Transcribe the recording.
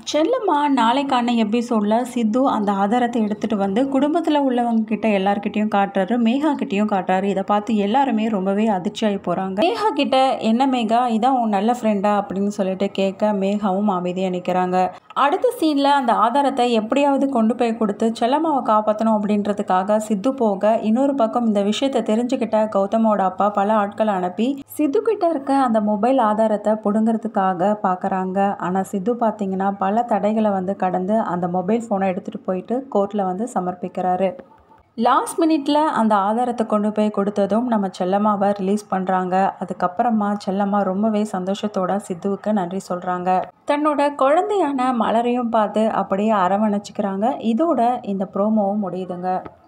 செல்லம்மா நாளைக்கான எபிசோடில் சித்து அந்த ஆதாரத்தை எடுத்துகிட்டு வந்து குடும்பத்தில் உள்ளவங்க கிட்ட எல்லார்கிட்டயும் காட்டுறாரு மேகா கிட்டேயும் காட்டுறாரு இதை பார்த்து எல்லாருமே ரொம்பவே அதிர்ச்சியாகி போகிறாங்க மேகா கிட்ட என்ன மேகா இதான் உன் நல்ல ஃப்ரெண்டா அப்படின்னு சொல்லிட்டு கேட்க மேகாவும் அமைதியாக நிற்கிறாங்க அடுத்த சீனில் அந்த ஆதாரத்தை எப்படியாவது கொண்டு போய் கொடுத்து செல்லம்மாவை காப்பாற்றணும் அப்படின்றதுக்காக சித்து போக இன்னொரு பக்கம் இந்த விஷயத்தை தெரிஞ்சுக்கிட்ட கௌதமோட அப்பா பல ஆட்களை அனுப்பி சித்து கிட்ட இருக்க அந்த மொபைல் ஆதாரத்தை பிடுங்கிறதுக்காக பார்க்குறாங்க ஆனால் சித்து பார்த்தீங்கன்னா பல தடைகளை வந்து கடந்து அந்த மொபைல் ஃபோனை எடுத்துகிட்டு போயிட்டு கோர்ட்டில் வந்து சமர்ப்பிக்கிறாரு லாஸ்ட் மினிட்ல அந்த ஆதாரத்தை கொண்டு போய் கொடுத்ததும் நம்ம செல்லம்மாவை ரிலீஸ் பண்ணுறாங்க அதுக்கப்புறமா செல்லம்மா ரொம்பவே சந்தோஷத்தோட சித்துவுக்கு நன்றி சொல்கிறாங்க தன்னோட குழந்தையான மலரையும் பார்த்து அப்படியே அரவணைச்சிக்கிறாங்க இதோட இந்த ப்ரோமோவும் முடியுதுங்க